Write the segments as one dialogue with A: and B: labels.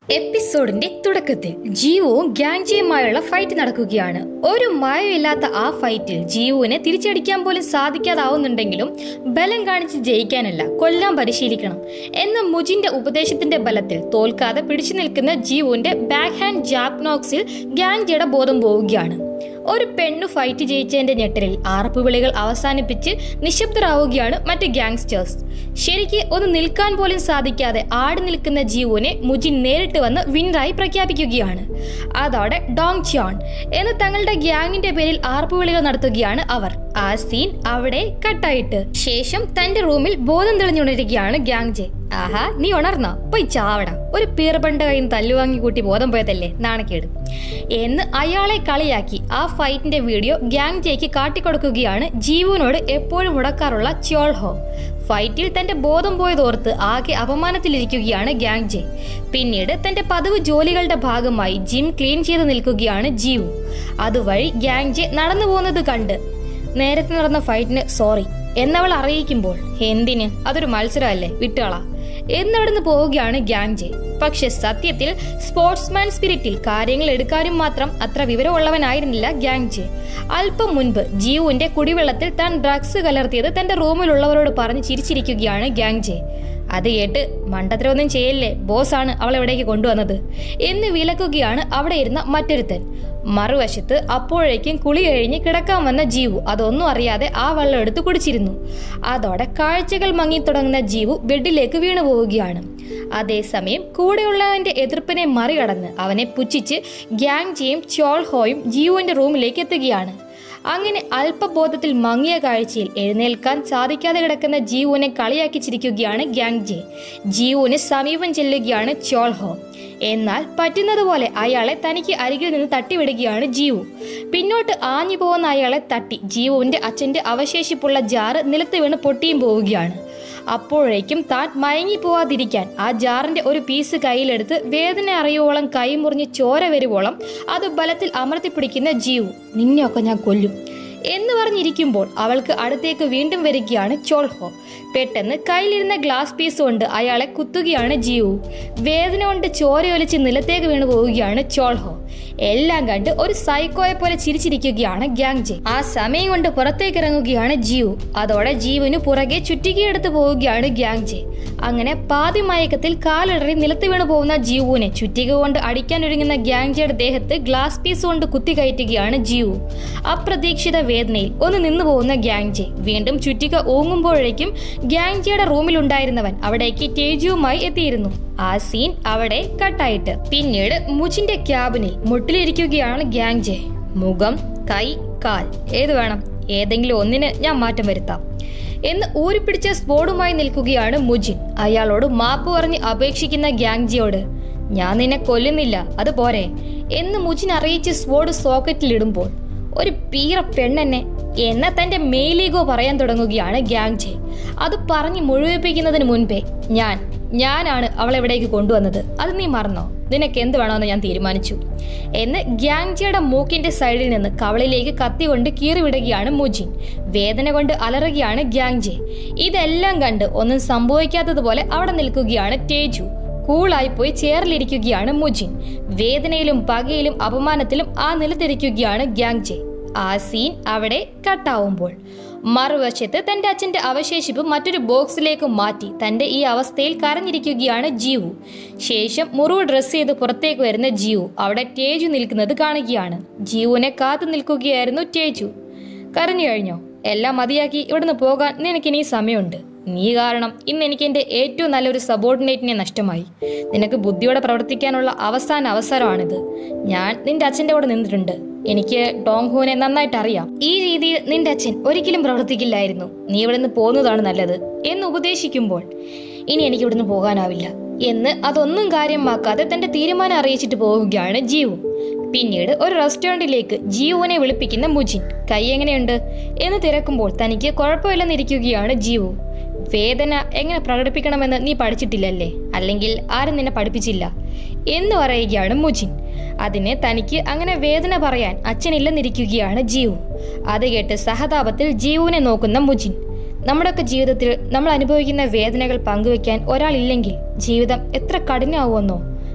A: എപ്പിസോഡിന്റെ തുടക്കത്തിൽ ജീവുവും ഗ്യാങ്ജിയുമായുള്ള ഫൈറ്റ് നടക്കുകയാണ് ഒരു മയമില്ലാത്ത ആ ഫൈറ്റിൽ ജീവുവിനെ തിരിച്ചടിക്കാൻ പോലും സാധിക്കാതാവുന്നുണ്ടെങ്കിലും ബലം കാണിച്ച് ജയിക്കാനല്ല കൊല്ലാൻ പരിശീലിക്കണം എന്ന മുജിന്റെ ഉപദേശത്തിന്റെ ബലത്തിൽ തോൽക്കാതെ പിടിച്ചു നിൽക്കുന്ന ജീവുവിന്റെ ബാക്ക് ഹാൻഡ് ജാബ് നോക്സിൽ ഗ്യാങ്ജിയുടെ ബോധം പോവുകയാണ് ഒരു പെണ്ണു ഫൈറ്റ് ജയിച്ചതിന്റെ ഞെട്ടലിൽ ആർപ്പുവിളികൾ അവസാനിപ്പിച്ച് നിശബ്ദരാവുകയാണ് മറ്റ് ഗ്യാങ്സ്റ്റേഴ്സ് ശരിക്ക് ഒന്ന് നിൽക്കാൻ പോലും സാധിക്കാതെ ആടി നിൽക്കുന്ന ജീവുവിനെ മുജിൻ നേരിട്ട് വന്ന് വിന്നറായി പ്രഖ്യാപിക്കുകയാണ് അതോടെ ഡോങ് ച്യോൺ എന്ന് തങ്ങളുടെ ഗ്യാങ്ങിന്റെ പേരിൽ ആർപ്പുവിളികൾ നടത്തുകയാണ് അവർ ആ സീൻ അവിടെ കട്ടായിട്ട് ശേഷം തന്റെ റൂമിൽ ബോധം തെളിഞ്ഞുണരുകയാണ് ഗ്യാങ് ജെ ആഹാ നീ ഉണർന്നോ പോയി ചാവട ഒരു പീർബണ്ട കയ്യിൽ തല്ലുവാങ്ങി കൂട്ടി ബോധം പോയതല്ലേ നാണക്കേട് എന്ന് അയാളെ കളിയാക്കി ആ ഫൈറ്റിന്റെ വീഡിയോ ഗ്യാങ് ജെക്ക് കാട്ടിക്കൊടുക്കുകയാണ് ജീവനോട് എപ്പോഴും മുടക്കാറുള്ള ച്യോൾ ഹോ ഫൈറ്റിൽ തന്റെ ബോധം പോയതോർത്ത് ആകെ അപമാനത്തിലിരിക്കുകയാണ് ഗ്യാങ് ജെ പിന്നീട് തന്റെ പതിവ് ജോലികളുടെ ഭാഗമായി ജിം ക്ലീൻ ചെയ്ത് നിൽക്കുകയാണ് ജീവു അതുവഴി ഗ്യാങ് ജെ നടന്നു പോകുന്നത് കണ്ട് നേരത്തെ നടന്ന ഫൈറ്റിന് സോറി എന്നവൾ അറിയിക്കുമ്പോൾ എന്തിന് അതൊരു മത്സരമല്ലേ വിട്ടുകളാ എന്നവിടുന്ന് പോവുകയാണ് ഗ്യാങ് ജെ പക്ഷെ സത്യത്തിൽ സ്പോർട്സ്മാൻ സ്പിരിറ്റിൽ കാര്യങ്ങൾ എടുക്കാനും മാത്രം അത്ര വിവരമുള്ളവനായിരുന്നില്ല ഗ്യാങ് ജെ അല്പം മുൻപ് ജീവുവിന്റെ കുടിവെള്ളത്തിൽ താൻ ഡ്രഗ്സ് കലർത്തിയത് തന്റെ റൂമിലുള്ളവരോട് പറഞ്ഞ് ചിരിച്ചിരിക്കുകയാണ് ഗ്യാങ് ജെ അത് കേട്ട് മണ്ടത്തരമൊന്നും ചെയ്യല്ലേ ബോസാണ് അവൾ എവിടേക്ക് കൊണ്ടുവന്നത് എന്ന് വിലക്കുകയാണ് അവിടെ ഇരുന്ന മറ്റൊരുത്തൻ മറുവശത്ത് അപ്പോഴേക്കും കുളി കഴിഞ്ഞ് കിടക്കാൻ വന്ന ജീവു അതൊന്നും അറിയാതെ ആ വെള്ളം എടുത്ത് കുടിച്ചിരുന്നു അതോടെ കാഴ്ചകൾ മങ്ങി തുടങ്ങുന്ന ജീവു ബെഡിലേക്ക് വീണു പോവുകയാണ് അതേസമയം കൂടെയുള്ളവന്റെ എതിർപ്പിനെ മറികടന്ന് അവനെ പുച്ഛിച്ച് ഗ്യാങ് ജിയും ചോൾ ഹോയും ജീവുവിന്റെ റൂമിലേക്ക് എത്തുകയാണ് അങ്ങനെ അല്പബോധത്തിൽ മങ്ങിയ കാഴ്ചയിൽ എഴുന്നേൽക്കാൻ സാധിക്കാതെ കിടക്കുന്ന ജീവുവിനെ കളിയാക്കി ചിരിക്കുകയാണ് ഗ്യാങ് ജെ ജീവുവിന് സമീപം ചെല്ലുകയാണ് ചോൾ ഹോ എന്നാൽ പറ്റുന്നതുപോലെ അയാളെ തനിക്ക് അരികിൽ നിന്ന് തട്ടിവിടുകയാണ് ജീവു പിന്നോട്ട് ആഞ്ഞു പോകുന്ന അയാളെ തട്ടി ജീവുവിന്റെ അച്ഛന്റെ അവശേഷിപ്പുള്ള ജാറ് നിലത്ത് വീണ് പൊട്ടിയും പോവുകയാണ് അപ്പോഴേക്കും താൻ മയങ്ങി പോവാതിരിക്കാൻ ആ ജാറിന്റെ ഒരു പീസ് കയ്യിലെടുത്ത് വേദന അറിയുവോളം കൈ മുറിഞ്ഞ് ചോര വരുവോളം അത് ബലത്തിൽ അമർത്തിപ്പിടിക്കുന്ന ജീവു നിന്നെയൊക്കെ ഞാൻ കൊല്ലും എന്ന് പറഞ്ഞിരിക്കുമ്പോൾ അവൾക്ക് അടുത്തേക്ക് വീണ്ടും വരികയാണ് ചോൾഹോ പെട്ടെന്ന് കയ്യിലിരുന്ന ഗ്ലാസ് പീസ് കൊണ്ട് അയാളെ കുത്തുകയാണ് ജീവു വേദന കൊണ്ട് ചോരയൊലിച്ച് നിലത്തേക്ക് വീണു പോവുകയാണ് ചോൾഹോ എല്ലാം കണ്ട് ഒരു സൈക്കോയെ പോലെ ചിരിച്ചിരിക്കുകയാണ് ഗ്യാങ് ജെ ആ സമയം കൊണ്ട് പുറത്തേക്ക് ഇറങ്ങുകയാണ് ജീവു അതോടെ ജീവന് പുറകെ ചുറ്റികയെടുത്ത് പോവുകയാണ് ഗ്യാങ് ജെ അങ്ങനെ പാതി മയക്കത്തിൽ കാലിടറി നിലത്ത് വീണു പോകുന്ന ജീവുവിനെ ചുറ്റിക കൊണ്ട് അടിക്കാൻ ഒരുങ്ങുന്ന ഗ്യാങ് ജെയുടെ ദേഹത്ത് ഗ്ലാസ് പീസ് കൊണ്ട് കുത്തി കയറ്റുകയാണ് ജീവു അപ്രതീക്ഷിത വേദനയിൽ ഒന്ന് നിന്നു പോകുന്ന ഗ്യാങ് ജെ വീണ്ടും ചുറ്റിക ഓങ്ങുമ്പോഴേക്കും ഗ്യാങ് ജെയുടെ റൂമിലുണ്ടായിരുന്നവൻ അവിടേക്ക് തേജുവുമായി എത്തിയിരുന്നു ആ സീൻ അവിടെ കട്ടായിട്ട് പിന്നീട് മുജിന്റെ ക്യാബിനിൽ മുട്ടിലിരിക്കുകയാണ് ഗ്യാങ് ജെ മുഖം കൈ കാൽ ഏത് വേണം ഏതെങ്കിലും ഒന്നിന് ഞാൻ മാറ്റം വരുത്താം എന്ന് ഊരിപ്പിടിച്ച സ്പോഡുമായി നിൽക്കുകയാണ് മുജിൻ അയാളോട് മാപ്പ് പറഞ്ഞ് അപേക്ഷിക്കുന്ന ഗ്യാങ്ജിയോട് ഞാൻ നിന്നെ കൊല്ലുന്നില്ല അത് പോരെ എന്ന് മുജിൻ അറിയിച്ച് സ്പോഡ് സോക്കറ്റിലിടുമ്പോൾ ഒരു പീറ പെണ്ണെന്നെ എന്ന തന്റെ മെയിലീഗോ പറയാൻ തുടങ്ങുകയാണ് ഗ്യാങ് ജെ അത് പറഞ്ഞ് മുഴുവിപ്പിക്കുന്നതിന് മുൻപേ ഞാൻ ഞാനാണ് അവളെ എവിടേക്ക് കൊണ്ടുവന്നത് അത് നീ മറന്നോ നിനക്ക് എന്ത് വേണമെന്ന് ഞാൻ തീരുമാനിച്ചു എന്ന് ഗ്യാങ്ജിയുടെ മൂക്കിന്റെ സൈഡിൽ നിന്ന് കവളിലേക്ക് കത്തി കൊണ്ട് കീറിവിടുകയാണ് മുജിൻ വേദന കൊണ്ട് അലറുകയാണ് ഗ്യാങ്ജെ ഇതെല്ലാം കണ്ട് ഒന്നും സംഭവിക്കാത്തതുപോലെ അവിടെ നിൽക്കുകയാണ് തേജു കൂളായി പോയി ചേറിലിരിക്കുകയാണ് മുജിൻ വേദനയിലും പകയിലും അപമാനത്തിലും ആ നിലത്തിരിക്കുകയാണ് ഗ്യാങ്ജെ ആ സീൻ അവിടെ കട്ടാവുമ്പോൾ മറുവശത്ത് തന്റെ അച്ഛന്റെ അവശേഷിപ്പ് മറ്റൊരു ബോക്സിലേക്ക് മാറ്റി തന്റെ ഈ അവസ്ഥയിൽ കരഞ്ഞിരിക്കുകയാണ് ജീവു ശേഷം മുറിവ് ഡ്രസ് ചെയ്ത് പുറത്തേക്ക് വരുന്ന ജീവു അവിടെ ടേജു നിൽക്കുന്നത് കാണുകയാണ് ജീവുവിനെ കാത്തു നിൽക്കുകയായിരുന്നു ടേജു കരഞ്ഞു കഴിഞ്ഞോ എല്ലാം മതിയാക്കി ഇവിടുന്ന് പോകാൻ നിനക്കിനി സമയമുണ്ട് നീ കാരണം ഇന്ന് എനിക്ക് എൻ്റെ ഏറ്റവും നല്ലൊരു സബോർഡിനേറ്റിനെ നഷ്ടമായി നിനക്ക് ബുദ്ധിയോടെ പ്രവർത്തിക്കാനുള്ള അവസാന അവസരമാണിത് ഞാൻ നിന്റെ അച്ഛൻ്റെ കൂടെ നിന്നിട്ടുണ്ട് എനിക്ക് ഡോങ് ഹൂനെ നന്നായിട്ട് അറിയാം ഈ രീതിയിൽ നിന്റെ അച്ഛൻ ഒരിക്കലും പ്രവർത്തിക്കില്ലായിരുന്നു നീ ഇവിടുന്ന് പോകുന്നതാണ് നല്ലത് എന്ന് ഉപദേശിക്കുമ്പോൾ ഇനി എനിക്ക് ഇവിടുന്ന് പോകാനാവില്ല എന്ന് അതൊന്നും കാര്യമാക്കാതെ തന്റെ തീരുമാനം അറിയിച്ചിട്ട് പോവുകയാണ് ജീവു പിന്നീട് ഒരു റെസ്റ്റോറൻറ്റിലേക്ക് ജീവുവിനെ വിളിപ്പിക്കുന്ന മുജിൻ കൈ എങ്ങനെയുണ്ട് എന്ന് തിരക്കുമ്പോൾ തനിക്ക് കുഴപ്പമില്ലെന്നിരിക്കുകയാണ് ജീവു വേദന എങ്ങനെ പ്രകടിപ്പിക്കണമെന്ന് നീ പഠിച്ചിട്ടില്ലല്ലേ അല്ലെങ്കിൽ ആരും നിന്നെ പഠിപ്പിച്ചില്ല എന്ന് പറയുകയാണ് മുജിൻ അതിന് തനിക്ക് അങ്ങനെ വേദന പറയാൻ അച്ഛനില്ലെന്നിരിക്കുകയാണ് ജീവു അത് കേട്ട് സഹതാപത്തിൽ ജീവുവിനെ നോക്കുന്ന മുജിൻ നമ്മുടെയൊക്കെ ജീവിതത്തിൽ നമ്മൾ അനുഭവിക്കുന്ന വേദനകൾ പങ്കുവെക്കാൻ ഒരാളില്ലെങ്കിൽ ജീവിതം എത്ര കഠിനമാവുമെന്നോ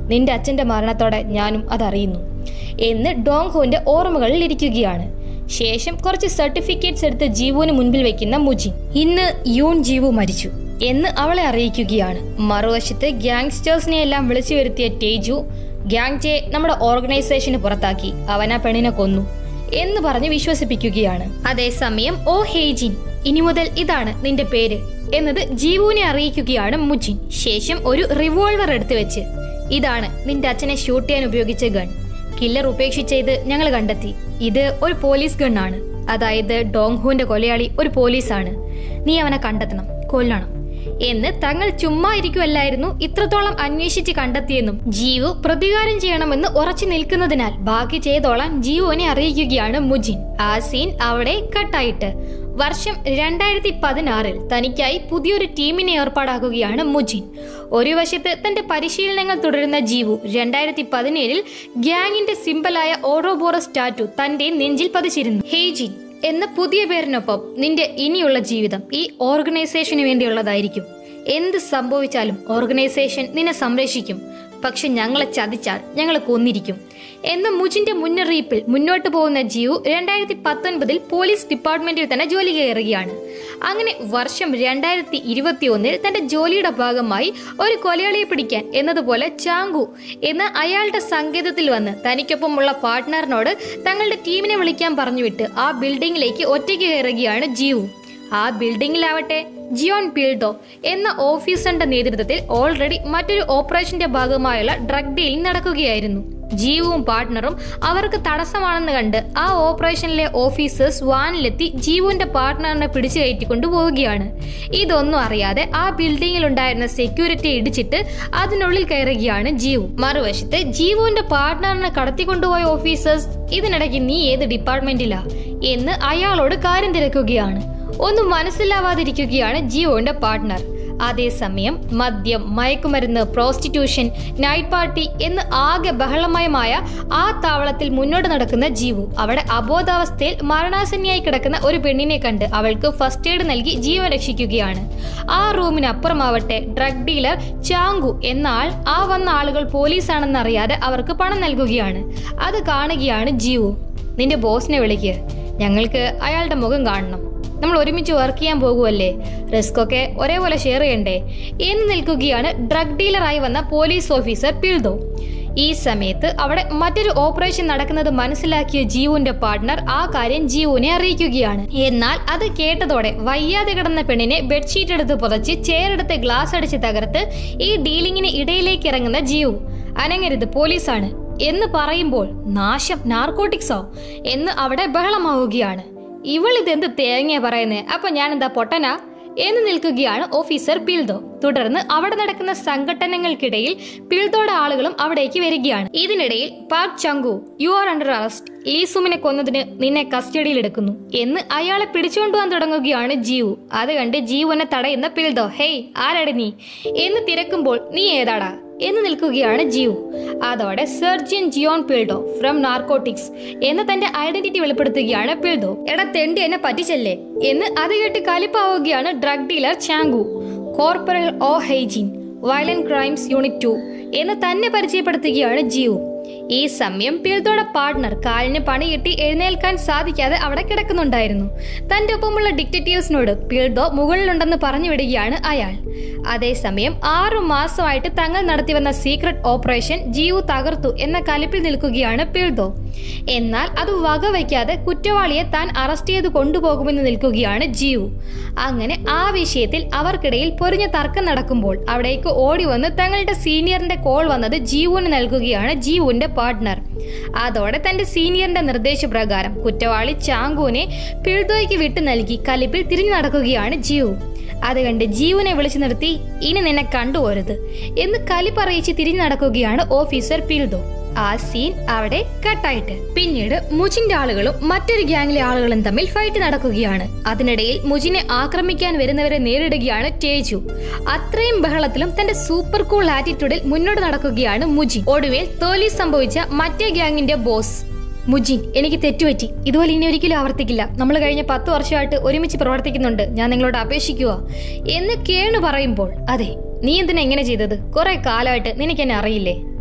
A: നിന്റെ അച്ഛന്റെ മരണത്തോടെ ഞാനും അതറിയുന്നു എന്ന് ഡോങ്ഹോന്റെ ഓർമ്മകളിൽ ഇരിക്കുകയാണ് ശേഷം കുറച്ച് സർട്ടിഫിക്കറ്റ്സ് എടുത്ത് ജീവുവിന് മുൻപിൽ വെക്കുന്ന മുജിൻ ഇന്ന് യൂൺ ജീവു മരിച്ചു എന്ന് അവളെ അറിയിക്കുകയാണ് മറുവശത്ത് ഗ്യാങ്സ്റ്റേഴ്സിനെ എല്ലാം വിളിച്ചു വരുത്തിയ ടേജു ഗ്യാങ്ജെ നമ്മുടെ ഓർഗനൈസേഷന് പുറത്താക്കി അവൻ ആ പെണ്ണിനെ കൊന്നു എന്ന് പറഞ്ഞ് വിശ്വസിപ്പിക്കുകയാണ് അതേസമയം ഓ ഹേജിൻ ഇനി മുതൽ ഇതാണ് നിന്റെ പേര് എന്നത് ജീവുവിനെ അറിയിക്കുകയാണ് മുജിൻ ശേഷം ഒരു റിവോൾവർ എടുത്തു വെച്ച് ഇതാണ് നിന്റെ അച്ഛനെ ഷൂട്ട് ചെയ്യാൻ ഉപയോഗിച്ച ഗൺ കില്ലർ ഉപേക്ഷിച്ച ഇത് ഞങ്ങൾ കണ്ടെത്തി ഇത് ഒരു പോലീസ് ഗണ്ണാണ് അതായത് ഡോങ്ഹുവിന്റെ കൊലയാളി ഒരു പോലീസാണ് നീ അവനെ കണ്ടെത്തണം കൊല്ലണം എന്ന് തങ്ങൾ ചുമ്മാ ഇരിക്കുമല്ലായിരുന്നു ഇത്രത്തോളം അന്വേഷിച്ച് കണ്ടെത്തിയെന്നും ജീവു പ്രതികാരം ചെയ്യണമെന്ന് ഉറച്ചു നിൽക്കുന്നതിനാൽ ബാക്കി ചെയ്തോളാൻ ജീവുവിനെ അറിയിക്കുകയാണ് മുജിൻ ആ സീൻ അവിടെ കട്ടായിട്ട് വർഷം രണ്ടായിരത്തി പതിനാറിൽ തനിക്കായി പുതിയൊരു ടീമിനെ ഏർപ്പാടാക്കുകയാണ് മുജിൻ ഒരു വശത്ത് തന്റെ പരിശീലനങ്ങൾ തുടരുന്ന ജീവു രണ്ടായിരത്തി പതിനേഴിൽ ഗ്യാങ്ങിന്റെ സിമ്പലായ ഓറോബോറസ് ടാറ്റു തന്റെ നെഞ്ചിൽ പതിച്ചിരുന്നു ഹേജിൻ എന്ന പുതിയ പേരിനൊപ്പം നിന്റെ ഇനിയുള്ള ജീവിതം ഈ ഓർഗനൈസേഷന് വേണ്ടിയുള്ളതായിരിക്കും എന്ത് സംഭവിച്ചാലും ഓർഗനൈസേഷൻ നിന്നെ സംരക്ഷിക്കും പക്ഷെ ഞങ്ങളെ ചതിച്ചാൽ ഞങ്ങളെ കൊന്നിരിക്കും എന്ന മുജിന്റെ മുന്നറിയിപ്പിൽ മുന്നോട്ട് പോകുന്ന ജിയു രണ്ടായിരത്തി പത്തൊൻപതിൽ പോലീസ് ഡിപ്പാർട്ട്മെന്റിൽ തന്നെ ജോലി കയറുകയാണ് അങ്ങനെ വർഷം രണ്ടായിരത്തി ഇരുപത്തി ഒന്നിൽ തന്റെ ജോലിയുടെ ഭാഗമായി ഒരു കൊലയാളിയെ പിടിക്കാൻ എന്നതുപോലെ ചാങ്കു എന്ന അയാളുടെ സങ്കേതത്തിൽ വന്ന് തനിക്കൊപ്പമുള്ള പാർട്ട്ണറിനോട് തങ്ങളുടെ ടീമിനെ വിളിക്കാൻ പറഞ്ഞുവിട്ട് ആ ബിൽഡിംഗിലേക്ക് ഒറ്റയ്ക്ക് കയറുകയാണ് ജിയു ആ ബിൽഡിംഗിലാവട്ടെ ജിയോൺ ബിൽഡോ എന്ന ഓഫീസറിന്റെ നേതൃത്വത്തിൽ ഓൾറെഡി മറ്റൊരു ഓപ്പറേഷന്റെ ഭാഗമായുള്ള ഡ്രഗ് ഡീലിംഗ് നടക്കുകയായിരുന്നു ജീവുവും പാർട്ട്ണറും അവർക്ക് തടസ്സമാണെന്ന് കണ്ട് ആ ഓപ്പറേഷനിലെ ഓഫീസേഴ്സ് വാനിലെത്തി ജീവുവിന്റെ പാർട്ട്ണറിനെ പിടിച്ചു കയറ്റിക്കൊണ്ടു പോവുകയാണ് ഇതൊന്നും അറിയാതെ ആ ബിൽഡിംഗിൽ ഉണ്ടായിരുന്ന സെക്യൂരിറ്റി ഇടിച്ചിട്ട് അതിനുള്ളിൽ കയറുകയാണ് ജീവു മറുവശത്ത് ജീവുവിന്റെ പാർട്ട്ണറിനെ കടത്തിക്കൊണ്ടുപോയ ഓഫീസേഴ്സ് ഇതിനിടയ്ക്ക് നീ ഏത് ഡിപ്പാർട്ട്മെന്റിലാ എന്ന് അയാളോട് കാര്യം തിരക്കുകയാണ് ഒന്നും മനസ്സിലാവാതിരിക്കുകയാണ് ജിയോന്റെ പാർട്ട്ണർ അതേസമയം മദ്യം മയക്കുമരുന്ന് പ്രോസ്റ്റിറ്റ്യൂഷൻ നൈറ്റ് പാർട്ടി എന്ന് ആകെ ബഹളമയമായ ആ താവളത്തിൽ മുന്നോട്ട് നടക്കുന്ന ജീവു അവിടെ അബോധാവസ്ഥയിൽ മരണാസന്നിയായി കിടക്കുന്ന ഒരു പെണ്ണിനെ കണ്ട് അവൾക്ക് ഫസ്റ്റ് എയ്ഡ് നൽകി ജീവൻ രക്ഷിക്കുകയാണ് ആ റൂമിനപ്പുറമാവട്ടെ ഡ്രഗ് ഡീലർ ചാങ്കു എന്ന ആൾ ആ വന്ന ആളുകൾ പോലീസാണെന്ന് അറിയാതെ അവർക്ക് പണം നൽകുകയാണ് അത് കാണുകയാണ് ജീവു നിന്റെ ബോസിനെ വിളിക്ക് ഞങ്ങൾക്ക് അയാളുടെ മുഖം കാണണം നമ്മൾ ഒരുമിച്ച് വർക്ക് ചെയ്യാൻ പോകുമല്ലേ റിസ്ക് ഒക്കെ ഒരേപോലെ ഷെയർ ചെയ്യണ്ടേ എന്ന് നിൽക്കുകയാണ് ഡ്രഗ് ഡീലറായി വന്ന പോലീസ് ഓഫീസർ പിൽദോ ഈ സമയത്ത് അവിടെ മറ്റൊരു ഓപ്പറേഷൻ നടക്കുന്നത് മനസ്സിലാക്കിയ ജീവുവിന്റെ പാർട്ട്ണർ ആ കാര്യം ജീവുവിനെ അറിയിക്കുകയാണ് എന്നാൽ അത് കേട്ടതോടെ വയ്യാതെ കിടന്ന പെണ്ണിനെ ബെഡ്ഷീറ്റ് എടുത്ത് പുതച്ച് ചെയറെടുത്ത് ഗ്ലാസ് അടിച്ച് തകർത്ത് ഈ ഡീലിങ്ങിന് ഇടയിലേക്ക് ഇറങ്ങുന്ന ജീവു അനങ്ങരുത് പോലീസാണ് എന്ന് പറയുമ്പോൾ നാശം നാർക്കോട്ടിക്സോ എന്ന് അവിടെ ബഹളമാവുകയാണ് ഇവൾ ഇതെന്ത് തേങ്ങ പറയുന്നേ അപ്പൊ ഞാൻ എന്താ പൊട്ടനാ എന്ന് നിൽക്കുകയാണ് ഓഫീസർ പിൽദോ തുടർന്ന് അവിടെ നടക്കുന്ന സംഘടനകൾക്കിടയിൽ പിൽദോയുടെ ആളുകളും അവിടേക്ക് വരികയാണ് ഇതിനിടയിൽ Pak Changgu you are under arrest ലീസുമിനെ കൊന്നതിന് നിന്നെ കസ്റ്റഡിയിൽ എടുക്കുന്നു എന്ന് അയാളെ പിടിച്ചുകൊണ്ടുപോകാൻ തുടങ്ങുകയാണ് ജീവു അത് കണ്ട് ജീവുവിനെ തടയുന്ന പിൽദോ ഹേയ് ആരാടി നീ എന്ന് തിരക്കുമ്പോൾ നീ ഏതാടാ എന്ന് നിൽക്കുകയാണ് ജീവു അതോടെ സർജിയൻ ജിയോൺ പിൽഡോ ഫ്രം നാർക്കോട്ടിക്സ് എന്ന് തന്റെ ഐഡന്റിറ്റി വെളിപ്പെടുത്തുകയാണ് പിൽഡോ എടാ തെണ്ടി എന്നെ പറ്റിച്ചല്ലേ എന്ന് അത് കേട്ട് കലിപ്പാവുകയാണ് drug dealer Changgu corporal Oh Hyejin violent crimes unit two എന്ന് തന്നെ പരിചയപ്പെടുത്തുകയാണ് ജീവു ഈ സമയം പിൽദോയുടെ പാർട്ട്ണർ കാലിന് പണി കിട്ടി എഴുന്നേൽക്കാൻ സാധിക്കാതെ അവിടെ കിടക്കുന്നുണ്ടായിരുന്നു തന്റെ ഒപ്പമുള്ള ഡിക്റ്റേറ്റീവ്സിനോട് പിൽദോ മുകളിലുണ്ടെന്ന് പറഞ്ഞു വിടുകയാണ് അയാൾ അതേസമയം ആറു മാസമായിട്ട് തങ്ങൾ നടത്തിവന്ന സീക്രട്ട് ഓപ്പറേഷൻ ജീവു തകർത്തു എന്ന കലിപ്പിൽ നിൽക്കുകയാണ് പിൽദോ എന്നാൽ അത് വകവയ്ക്കാതെ കുറ്റവാളിയെ താൻ അറസ്റ്റ് ചെയ്ത് കൊണ്ടുപോകുമെന്ന് നിൽക്കുകയാണ് ജീവു അങ്ങനെ ആ വിഷയത്തിൽ അവർക്കിടയിൽ പൊരിഞ്ഞ തർക്കം നടക്കുമ്പോൾ അവിടേക്ക് ഓടി വന്ന് തങ്ങളുടെ സീനിയറിന്റെ കോൾ വന്നത് ജീവുവിന് നൽകുകയാണ് ജീവുവിന്റെ പാർട്ട്ണർ അതോടെ തന്റെ സീനിയറിന്റെ നിർദ്ദേശപ്രകാരം കുറ്റവാളി ചാങ്കുവിനെ പിൽദോയ്ക്ക് വിട്ടു നൽകി കലിപ്പിൽ തിരിഞ്ഞു നടക്കുകയാണ് ജീവു അത് കണ്ട് ജീവനെ വിളിച്ചു നിർത്തി ഇനി നിന്നെ കണ്ടുപോരുത് എന്ന് കലിപ്പറിയിച്ച് തിരിഞ്ഞു നടക്കുകയാണ് ഓഫീസർ പിൽദോ ആ സീൻ അവിടെ കട്ടായിട്ട് പിന്നീട് മുജിന്റെ ആളുകളും മറ്റൊരു ഗ്യാങ്ങിലെ ആളുകളും തമ്മിൽ ഫൈറ്റ് നടക്കുകയാണ് അതിനിടയിൽ മുജിനെ ആക്രമിക്കാൻ വരുന്നവരെ നേരിടുകയാണ് തേജു അത്രയും ബഹളത്തിലും തന്റെ സൂപ്പർ കൂൾ ആറ്റിറ്റ്യൂഡിൽ മുന്നോട്ട് നടക്കുകയാണ് മുജിൻ ഒടുവിൽ തോലി സംഭവിച്ച മറ്റേ ഗ്യാങ്ങിന്റെ ബോസ് മുജിൻ എനിക്ക് തെറ്റുപറ്റി ഇതുപോലെ ഇനി ഒരിക്കലും ആവർത്തിക്കില്ല നമ്മൾ കഴിഞ്ഞ പത്ത് വർഷമായിട്ട് ഒരുമിച്ച് പ്രവർത്തിക്കുന്നുണ്ട് ഞാൻ നിങ്ങളോട് അപേക്ഷിക്കുക എന്ന് കേണു പറയുമ്പോൾ അതെ നീ എന്തിനാ എങ്ങനെ ചെയ്തത് കുറെ കാലമായിട്ട് നിനക്ക് എന്നെ അറിയില്ലേ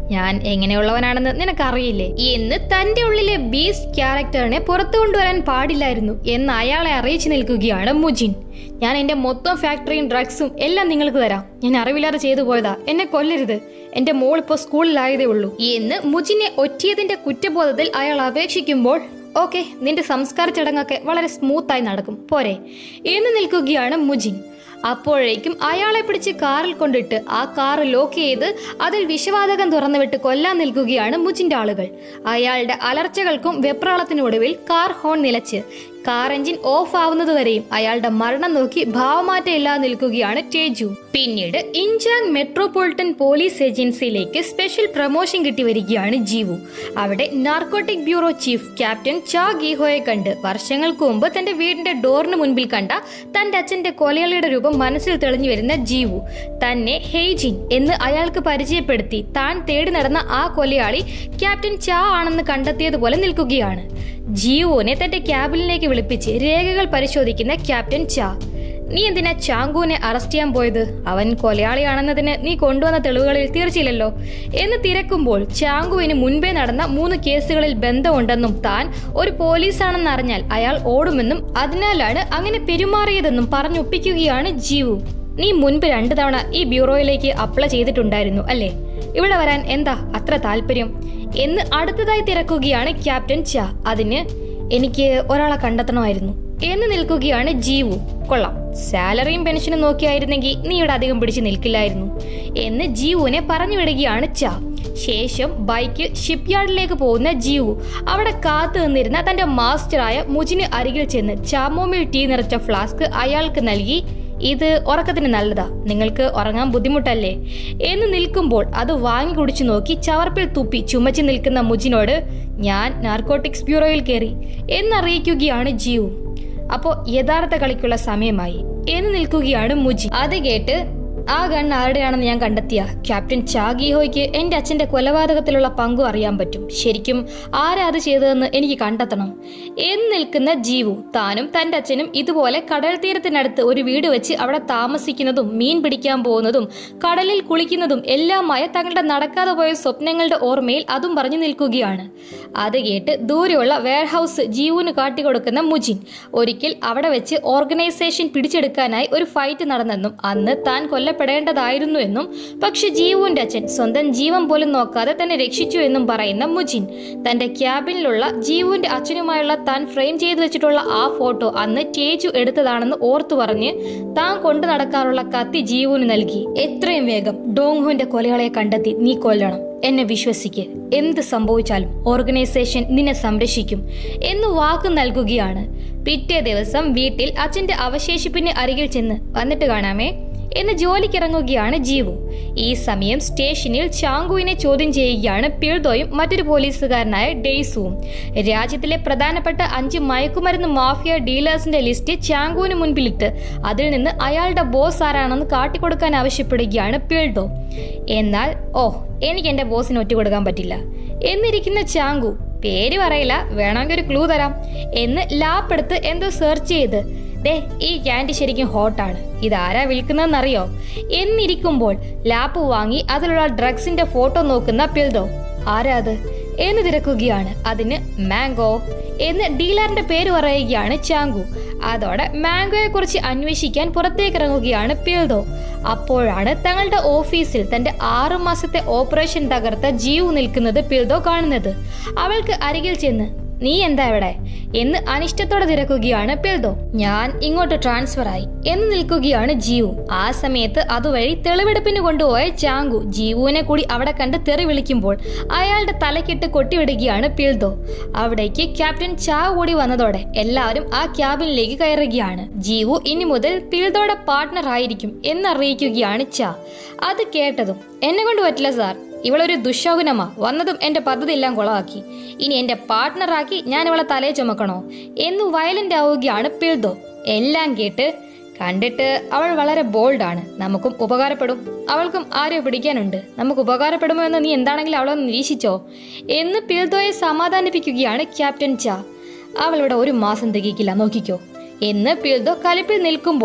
A: ഞാൻ എങ്ങനെയുള്ളവനാണെന്ന് നിനക്കറിയില്ലേ എന്ന് തന്റെ ഉള്ളിലെ ബീസ്റ്റ് ക്യാരക്ടറിനെ പുറത്തു കൊണ്ടുവരാൻ പാടില്ലായിരുന്നു എന്ന് അയാളെ അറിയിച്ചു നിൽക്കുകയാണ് മുജിൻ ഞാൻ എന്റെ മൊത്തം ഫാക്ടറിയും ഡ്രഗ്സും എല്ലാം നിങ്ങൾക്ക് തരാം ഞാൻ അറിവില്ലാതെ ചെയ്തു പോയതാ എന്നെ കൊല്ലരുത് എന്റെ മോൾ ഇപ്പോൾ സ്കൂളിലായതേ ഉള്ളൂ എന്ന് മുജിനെ ഒറ്റിയതിന്റെ കുറ്റബോധത്തിൽ അയാൾ അപേക്ഷിക്കുമ്പോൾ ഓക്കെ നിന്റെ സംസ്കാര ചടങ്ങൊക്കെ വളരെ സ്മൂത്തായി നടക്കും പോരെ എന്ന് നിൽക്കുകയാണ് മുജിൻ അപ്പോഴേക്കും അയാളെ പിടിച്ച് കാറിൽ കൊണ്ടിട്ട് ആ കാർ ലോക്ക് ചെയ്ത് അതിൽ വിഷവാതകം തുറന്നുവിട്ട് കൊല്ലാൻ നിൽക്കുകയാണ് മുജിന്റെ ആളുകൾ അയാളുടെ അലർച്ചകൾക്കും വെപ്രാളത്തിനൊടുവിൽ കാർ ഹോൺ നിലച്ച് കാർ എഞ്ചിൻ ഓഫ് ആവുന്നതുവരെയും അയാളുടെ മരണം നോക്കി ഭാവമാറ്റം ഇല്ലാതെ നിൽക്കുകയാണ് ടേജു പിന്നീട് ഇൻജാങ് മെട്രോപൊളിറ്റൻ പോലീസ് ഏജൻസിയിലേക്ക് സ്പെഷ്യൽ പ്രൊമോഷൻ കിട്ടി വരികയാണ് ജീവു അവിടെ നാർക്കോട്ടിക് ബ്യൂറോ ചീഫ് ക്യാപ്റ്റൻ ചാ ഗീഹോയെ കണ്ട് വർഷങ്ങൾക്ക് മുമ്പ് തന്റെ വീടിന്റെ ഡോറിന് മുൻപിൽ കണ്ട തന്റെ അച്ഛന്റെ കൊലയാളിയുടെ രൂപം മനസ്സിൽ തെളിഞ്ഞു വരുന്ന ജീവു തന്നെ ഹെയ്ജിൻ എന്ന് അയാൾക്ക് പരിചയപ്പെടുത്തി താൻ തേടി നടന്ന ആ കൊലയാളി ക്യാപ്റ്റൻ ചാ ആണെന്ന് കണ്ടെത്തിയതുപോലെ നിൽക്കുകയാണ് ജീവുവിനെ തന്റെ ക്യാബിനിലേക്ക് വിളിപ്പിച്ച് രേഖകൾ പരിശോധിക്കുന്ന ക്യാപ്റ്റൻ ചാ നീ എന്തിനാ ചാങ്കുവിനെ അറസ്റ്റ് ചെയ്യാൻ പോയത് അവൻ കൊലയാളിയാണെന്നതിന് നീ കൊണ്ടുവന്ന തെളിവുകളിൽ തീർച്ചയില്ലല്ലോ എന്ന് തിരക്കുമ്പോൾ ചാങ്കുവിന് മുൻപേ നടന്ന മൂന്ന് കേസുകളിൽ ബന്ധമുണ്ടെന്നും താൻ ഒരു പോലീസാണെന്ന് അറിഞ്ഞാൽ അയാൾ ഓടുമെന്നും അതിനാലാണ് അങ്ങനെ പെരുമാറിയതെന്നും പറഞ്ഞൊപ്പിക്കുകയാണ് ജീവു നീ മുൻപ് രണ്ടു തവണ ഈ ബ്യൂറോയിലേക്ക് അപ്ലൈ ചെയ്തിട്ടുണ്ടായിരുന്നു അല്ലേ ഇവിടെ വരാൻ എന്താ അത്ര താല്പര്യം എന്ന് അടുത്തതായി തിരക്കുകയാണ് ക്യാപ്റ്റൻ ചാ അതിന് എനിക്ക് ഒരാളെ കണ്ടെത്തണമായിരുന്നു എന്ന് നിൽക്കുകയാണ് ജീവു കൊള്ളാം സാലറിയും പെൻഷനും നോക്കിയായിരുന്നെങ്കിൽ നീ ഇവിടെ അധികം പിടിച്ചു നിൽക്കില്ലായിരുന്നു എന്ന് ജീവുവിനെ പറഞ്ഞു വിടുകയാണ് ചാ ശേഷം ബൈക്കിൽ ഷിപ്പ്യാർഡിലേക്ക് പോകുന്ന ജീവു അവിടെ കാത്തു നിന്നിരുന്ന തന്റെ മാസ്റ്ററായ മുജിന് അരികിൽ ചെന്ന് ചാമോമിൽ ടീ നിറച്ച ഫ്ലാസ്ക് അയാൾക്ക് നൽകി ഇത് ഉറക്കത്തിന് നല്ലതാ നിങ്ങൾക്ക് ഉറങ്ങാൻ ബുദ്ധിമുട്ടല്ലേ എന്ന് നിൽക്കുമ്പോൾ അത് വാങ്ങി കുടിച്ചു നോക്കി ചവർപ്പിൽ തുപ്പി ചുമച്ചു നിൽക്കുന്ന മുജിനോട് ഞാൻ നാർക്കോട്ടിക്സ് ബ്യൂറോയിൽ കയറി എന്നറിയിക്കുകയാണ് ജീവു അപ്പോൾ യഥാർത്ഥ കളിക്കുള്ള സമയമായി എന്ന് നിൽക്കുകയാണ് മുജി അത് കേട്ട് ആ ഗൺ ആരുടെയാണെന്ന് ഞാൻ കണ്ടെത്തിയ ക്യാപ്റ്റൻ ചാഗിഹോയ്ക്ക് എന്റെ അച്ഛന്റെ കൊലപാതകത്തിലുള്ള പങ്കും അറിയാൻ പറ്റും ശരിക്കും ആരാ അത് ചെയ്തതെന്ന് എനിക്ക് കണ്ടെത്തണം എന്ന് നിൽക്കുന്ന ജീവു താനും തന്റെ അച്ഛനും ഇതുപോലെ കടൽ തീരത്തിനടുത്ത് ഒരു വീട് വെച്ച് അവിടെ താമസിക്കുന്നതും മീൻ പിടിക്കാൻ പോകുന്നതും കടലിൽ കുളിക്കുന്നതും എല്ലാമായ തങ്ങളുടെ നടക്കാതെ പോയ സ്വപ്നങ്ങളുടെ ഓർമ്മയിൽ അതും പറഞ്ഞു നിൽക്കുകയാണ് അത് കേട്ട് ദൂരെയുള്ള വെയർഹൌസ് ജീവുവിന് കാട്ടിക്കൊടുക്കുന്ന മുജിൻ ഒരിക്കൽ അവിടെ വെച്ച് ഓർഗനൈസേഷൻ പിടിച്ചെടുക്കാനായി ഒരു ഫൈറ്റ് നടന്നെന്നും അന്ന് താൻ കൊല്ലപ്പെടേണ്ടതായിരുന്നു എന്നും പക്ഷെ ജീവുവിന്റെ അച്ഛൻ സ്വന്തം ജീവൻ പോലും നോക്കാതെ തന്നെ രക്ഷിച്ചു എന്നും പറയുന്ന മുജിൻ തന്റെ ക്യാബിനിലുള്ള ജീവുവിന്റെ അച്ഛനുമായുള്ള താൻ ഫ്രെയിം ചെയ്തു വെച്ചിട്ടുള്ള ആ ഫോട്ടോ അന്ന് ടേജു എടുത്തതാണെന്ന് ഓർത്തു പറഞ്ഞ് താൻ കൊണ്ടു നടക്കാറുള്ള കത്തി ജീവുവിന് നൽകി എത്രയും വേഗം ഡോങ്ഹുവിന്റെ കൊലയാളെ കണ്ടെത്തി നീ കൊല്ലണം എന്നെ വിശ്വസിക്ക് എന്ത് സംഭവിച്ചാലും ഓർഗനൈസേഷൻ നിന്നെ സംരക്ഷിക്കും എന്ന് വാക്ക് നൽകുകയാണ് പിറ്റേ ദിവസം വീട്ടിൽ അച്ഛന്റെ അവശേഷിപ്പിന് അരികിൽ ചെന്ന് വന്നിട്ട് കാണാമേ എന്ന് ജോലിക്കിറങ്ങുകയാണ് ജീവു ഈ സമയം സ്റ്റേഷനിൽ ചാങ്കുവിനെ ചോദ്യം ചെയ്യുകയാണ് പിൾദോയും മറ്റൊരു പോലീസുകാരനായ ഡെയ്സുവും രാജ്യത്തിലെ പ്രധാനപ്പെട്ട അഞ്ച് മയക്കുമരുന്ന് മാഫിയ ഡീലേഴ്സിന്റെ ലിസ്റ്റ് ചാങ്കുവിന് മുൻപിലിട്ട് അതിൽ നിന്ന് അയാളുടെ ബോസ് ആരാണെന്ന് കാട്ടിക്കൊടുക്കാൻ ആവശ്യപ്പെടുകയാണ് പിൾഡോ എന്നാൽ ഓ എനിക്ക് എന്റെ ബോസിന് ഒറ്റ കൊടുക്കാൻ പറ്റില്ല എന്നിരിക്കുന്ന ചാങ്കു പേര് പറയില്ല വേണമെങ്കിൽ ഒരു ക്ലൂ തരാം എന്ന് ലാപ്പെടുത്ത് എന്തോ സെർച്ച് ചെയ്ത് ദേ ഈ ക്യാൻഡി ശരിക്കും ഹോട്ടാണ് ഇതാരാ വിൽക്കുന്നതെന്നറിയോ എന്നിരിക്കുമ്പോൾ ലാപ്പ് വാങ്ങി അതിലുള്ള ഡ്രഗ്സിന്റെ ഫോട്ടോ നോക്കുന്ന പിൽദോ ആരാ അത് എന്ന് തിരക്കുകയാണ് അതിന് മാംഗോ എന്ന് ഡീലറിന്റെ പേര് പറയുകയാണ് ചാങ്കു അതോടെ മാംഗോയെ കുറിച്ച് അന്വേഷിക്കാൻ പുറത്തേക്ക് ഇറങ്ങുകയാണ് പിൽദോ അപ്പോഴാണ് തങ്ങളുടെ ഓഫീസിൽ തന്റെ ആറു മാസത്തെ ഓപ്പറേഷൻ തകർത്ത ജീവു നിൽക്കുന്നത് പിൽദോ കാണുന്നത് അവൾക്ക് അരികിൽ ചെന്ന് നീ എന്താ ഇവിടെ എന്ന് അനിഷ്ടത്തോടെ തിരക്കുകയാണ് പിൽദോ ഞാൻ ഇങ്ങോട്ട് ട്രാൻസ്ഫർ ആയി എന്ന് നിൽക്കുകയാണ് ജീവു ആ സമയത്ത് അതുവഴി തെളിവെടുപ്പിന് കൊണ്ടുപോയ ചാങ്കു ജീവുവിനെ കൂടി അവിടെ കണ്ട് തെറി വിളിക്കുമ്പോൾ അയാളുടെ തലക്കിട്ട് കൊട്ടിവിടുകയാണ് പിൽദോ അവിടേക്ക് ക്യാപ്റ്റൻ ചാ കൂടി വന്നതോടെ എല്ലാവരും ആ ക്യാബിനിലേക്ക് കയറുകയാണ് ജീവു ഇനി മുതൽ പിൽദോയുടെ പാർട്ട്ണർ ആയിരിക്കും എന്നറിയിക്കുകയാണ് ചാ അത് കേട്ടതും എന്നെ കൊണ്ട് പറ്റില്ല സാർ ഇവളൊരു ദുശകുനമാ വന്നതും എന്റെ പദ്ധതി എല്ലാം കുളമാക്കി ഇനി എന്റെ പാർട്ട്ണറാക്കി ഞാൻ ഇവളെ തലയെ ചുമക്കണോ എന്ന് വയലന്റ് ആവുകയാണ് പിൽദോ എല്ലാം കേട്ട് കണ്ടിട്ട് അവൾ വളരെ ബോൾഡാണ് നമുക്കും ഉപകാരപ്പെടും അവൾക്കും ആരോ പിടിക്കാനുണ്ട് നമുക്ക് ഉപകാരപ്പെടുമോ എന്ന് നീ എന്താണെങ്കിലും അവളൊന്ന് നിരീക്ഷിച്ചോ എന്ന് പിൽദോയെ സമാധാനിപ്പിക്കുകയാണ് ക്യാപ്റ്റൻ ചാ അവളിവിടെ ഒരു മാസം തികയ്ക്കില്ല നോക്കിക്കോ എന്ന് പിൽദോ കലിപ്പിൽ നിൽക്കുമ്പോൾ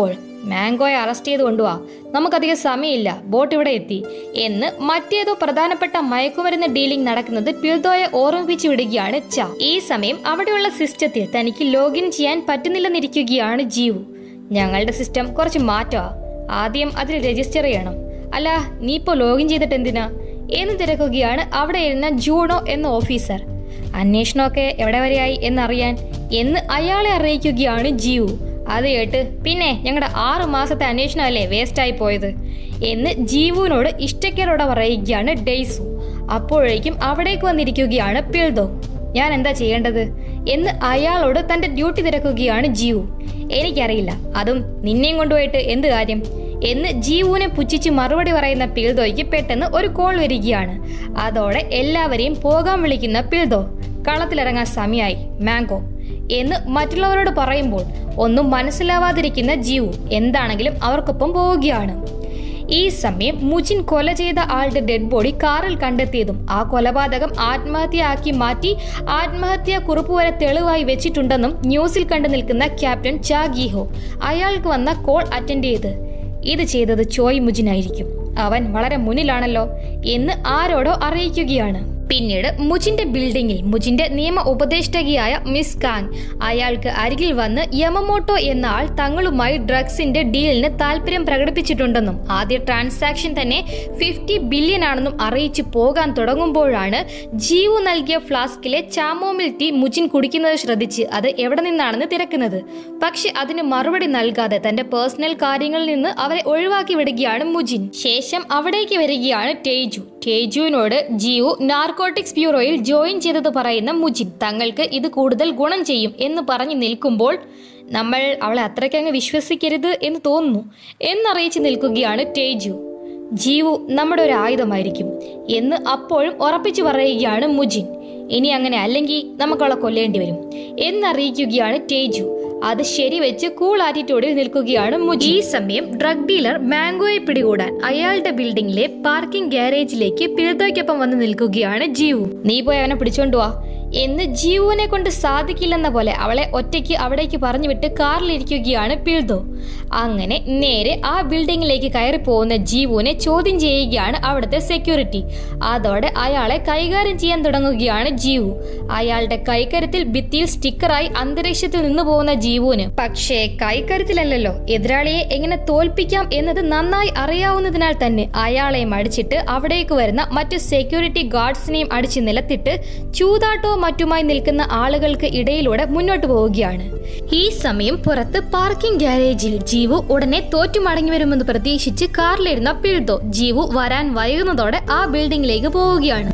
A: മാംഗോയെ അറസ്റ്റ് ചെയ്ത് കൊണ്ടുപോവാ നമുക്കധികം സമയമില്ല ബോട്ട് ഇവിടെ എത്തി എന്ന് മറ്റേതോ പ്രധാനപ്പെട്ട മയക്കുമരുന്ന് ഡീലിംഗ് നടക്കുന്നത് പിൽദോയെ ഓർമ്മിപ്പിച്ചു വിടുകയാണ് ച ഈ സമയം അവിടെയുള്ള സിസ്റ്റത്തിൽ തനിക്ക് ലോഗിൻ ചെയ്യാൻ പറ്റുന്നില്ലെന്നിരിക്കുകയാണ് ജീവു ഞങ്ങളുടെ സിസ്റ്റം കുറച്ച് മാറ്റമാ ആദ്യം അതിൽ രജിസ്റ്റർ ചെയ്യണം അല്ല നീ ഇപ്പോൾ ലോഗിൻ ചെയ്തിട്ട് എന്തിനാ എന്ന് തിരക്കുകയാണ് അവിടെ ഇരുന്ന ജൂണോ എന്ന ഓഫീസർ അന്വേഷണമൊക്കെ എവിടെ വരെയായി എന്നറിയാൻ എന്ന് അയാളെ അറിയിക്കുകയാണ് ജീവു അത് കേട്ട് പിന്നെ ഞങ്ങളുടെ ആറു മാസത്തെ അന്വേഷണമല്ലേ വേസ്റ്റായി പോയത് എന്ന് ജീവുവിനോട് ഇഷ്ടക്കേടോടെ പറയുകയാണ് ഡെയ്സു അപ്പോഴേക്കും അവിടേക്ക് വന്നിരിക്കുകയാണ് പിൽദോ ഞാൻ എന്താ ചെയ്യേണ്ടത് എന്ന് അയാളോട് തന്റെ ഡ്യൂട്ടി തിരക്കുകയാണ് ജീവു എനിക്കറിയില്ല അതും നിന്നെയും കൊണ്ടുപോയിട്ട് എന്ത് കാര്യം എന്ന് ജീവുവിനെ പുച്ഛിച്ച് മറുപടി പറയുന്ന പിൽദോയ്ക്ക് പെട്ടെന്ന് ഒരു കോൾ വരികയാണ് അതോടെ എല്ലാവരെയും പോകാൻ വിളിക്കുന്ന പിൽദോ കളത്തിലിറങ്ങാൻ സമയമായി മാംഗോ എന്ന് മറ്റുള്ളവരോട് പറയുമ്പോൾ ഒന്നും മനസ്സിലാവാതിരിക്കുന്ന ജീവു എന്താണെങ്കിലും അവർക്കൊപ്പം പോവുകയാണ് ഈ സമയം മുജിൻ കൊല ചെയ്ത ആളുടെ ഡെഡ് ബോഡി കാറിൽ കണ്ടെത്തിയതും ആ കൊലപാതകം ആത്മഹത്യയാക്കി മാറ്റി ആത്മഹത്യാ കുറിപ്പ് വരെ തെളിവായി വെച്ചിട്ടുണ്ടെന്നും ന്യൂസിൽ കണ്ടു നിൽക്കുന്ന ക്യാപ്റ്റൻ ചാഗീഹോ അയാൾക്ക് വന്ന കോൾ അറ്റൻഡ് ചെയ്ത് ഇത് ചെയ്തത് ചോയ് മുജിനായിരിക്കും അവൻ വളരെ മുന്നിലാണല്ലോ എന്ന് ആരോടോ അറിയിക്കുകയാണ് പിന്നീട് മുജിന്റെ ബിൽഡിംഗിൽ മുജിന്റെ നിയമ ഉപദേഷ്ടകിയായ മിസ് കാങ് അയാൾക്ക് അരികിൽ വന്ന് യമമോട്ടോ എന്ന ആൾ തങ്ങളുമായി ഡ്രഗ്സിന്റെ ഡീലിന് താല്പര്യം പ്രകടിപ്പിച്ചിട്ടുണ്ടെന്നും ആദ്യ ട്രാൻസാക്ഷൻ തന്നെ ഫിഫ്റ്റി ബില്യൺ ആണെന്നും അറിയിച്ചു പോകാൻ തുടങ്ങുമ്പോഴാണ് ജീവു നൽകിയ ഫ്ലാസ്കിലെ ചാമോമിൽ ടീ മുജിൻ കുടിക്കുന്നത് ശ്രദ്ധിച്ച് അത് എവിടെ നിന്നാണെന്ന് തിരക്കുന്നത് പക്ഷെ അതിന് മറുപടി നൽകാതെ തന്റെ പേഴ്സണൽ കാര്യങ്ങളിൽ നിന്ന് അവരെ ഒഴിവാക്കി വിടുകയാണ് മുജിൻ ശേഷം അവിടേക്ക് വരികയാണ് ടേജു ടേജുവിനോട് ജിയു നാർക്കോട്ടിക്സ് ബ്യൂറോയിൽ ജോയിൻ ചെയ്തത് പറയുന്ന മുജിൻ തങ്ങൾക്ക് ഇത് കൂടുതൽ ഗുണം ചെയ്യും എന്ന് പറഞ്ഞു നിൽക്കുമ്പോൾ നമ്മൾ അവളെ അത്രയ്ക്കങ്ങ് വിശ്വസിക്കരുത് എന്ന് തോന്നുന്നു എന്നറിയിച്ച് നിൽക്കുകയാണ് ടേജു ജീവു നമ്മുടെ ഒരു ആയുധമായിരിക്കും എന്ന് അപ്പോഴും ഉറപ്പിച്ചു പറയുകയാണ് മുജിൻ ഇനി അങ്ങനെ അല്ലെങ്കിൽ നമുക്കവളെ കൊല്ലേണ്ടി വരും എന്നറിയിക്കുകയാണ് ടേജു അത് ശരിവെച്ച് കൂൾ ആറ്റിറ്റ്യൂഡിൽ നിൽക്കുകയാണ് മുജി ഈ സമയം ഡ്രഗ് ഡീലർ മാംഗോയെ പിടികൂടാൻ അയാളുടെ ബിൽഡിംഗിലെ പാർക്കിംഗ് ഗാരേജിലേക്ക് പിഴുതോയ്ക്കൊപ്പം വന്ന് നിൽക്കുകയാണ് ജീവു നീ പോയി അവനെ പിടിച്ചോണ്ട് വാ എന്ന് ജീവുവിനെ കൊണ്ട് സാധിക്കില്ലെന്ന പോലെ അവളെ ഒറ്റയ്ക്ക് അവിടേക്ക് പറഞ്ഞു വിട്ട് കാറിലിരിക്കുകയാണ് പിഴുതോ അങ്ങനെ നേരെ ആ ബിൽഡിംഗിലേക്ക് കയറി പോകുന്ന ജീവുവിനെ ചോദ്യം ചെയ്യുകയാണ് അവിടുത്തെ സെക്യൂരിറ്റി അതോടെ അയാളെ കൈകാര്യം ചെയ്യാൻ തുടങ്ങുകയാണ് ജീവു അയാളുടെ കൈക്കരുത്തിൽ ഭിത്തിയിൽ സ്റ്റിക്കറായി അന്തരീക്ഷത്തിൽ നിന്ന് പോകുന്ന ജീവുവിന് പക്ഷേ കൈക്കരുത്തിലല്ലല്ലോ എതിരാളിയെ എങ്ങനെ തോൽപ്പിക്കാം എന്നത് നന്നായി അറിയാവുന്നതിനാൽ തന്നെ അയാളെയും അടിച്ചിട്ട് അവിടേക്ക് വരുന്ന മറ്റു സെക്യൂരിറ്റി ഗാർഡ്സിനെയും അടിച്ച് നിലത്തിട്ട് ചൂതാട്ടവും മറ്റുമായി നിൽക്കുന്ന ആളുകൾക്ക് ഇടയിലൂടെ മുന്നോട്ട് പോവുകയാണ് ഈ സമയം പുറത്ത് പാർക്കിംഗ് ഗാരേജിൽ ജീവു ഉടനെ തോറ്റു മടങ്ങി വരുമെന്ന് പ്രതീക്ഷിച്ച് കാറിലിരുന്ന പിഴുതോ ജീവു വരാൻ വൈകുന്നതോടെ ആ ബിൽഡിംഗിലേക്ക് പോവുകയാണ്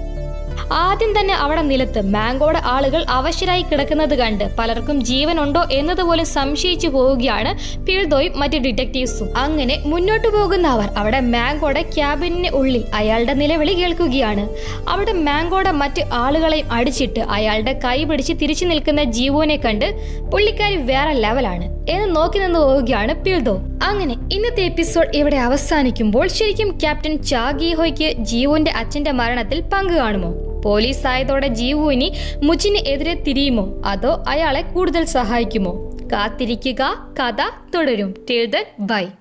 A: ആദ്യം തന്നെ അവിടെ നിലത്ത് മാംഗോയുടെ ആളുകൾ അവശരായി കിടക്കുന്നത് കണ്ട് പലർക്കും ജീവനുണ്ടോ എന്നതുപോലും സംശയിച്ചു പോവുകയാണ് പിഴുതോയും മറ്റ് ഡിറ്റക്റ്റീവ്സും അങ്ങനെ മുന്നോട്ട് പോകുന്ന അവർ അവിടെ മാംഗോയുടെ ക്യാബിനിന് ഉള്ളിൽ അയാളുടെ നിലവിളി കേൾക്കുകയാണ് അവിടെ മാംഗോയുടെ മറ്റ് ആളുകളെയും അടിച്ചിട്ട് അയാളുടെ കൈ പിടിച്ച് തിരിച്ചു നിൽക്കുന്ന ജീവോനെ കണ്ട് പുള്ളിക്കാരി വേറെ ലെവലാണ് എന്ന് നോക്കി നിന്ന് പോവുകയാണ് പിൽദോ അങ്ങനെ ഇന്നത്തെ എപ്പിസോഡ് ഇവിടെ അവസാനിക്കുമ്പോൾ ശരിക്കും ക്യാപ്റ്റൻ ചാഗിഹോയ്ക്ക് ജീവുവിന്റെ അച്ഛന്റെ മരണത്തിൽ പങ്ക് കാണുമോ പോലീസ് ആയതോടെ ജീവു ഇനി മുച്ചിന് എതിരെ തിരിയുമോ അതോ അയാളെ കൂടുതൽ സഹായിക്കുമോ കാത്തിരിക്കുക കഥ തുടരും ടിൽ ദൻ ബൈ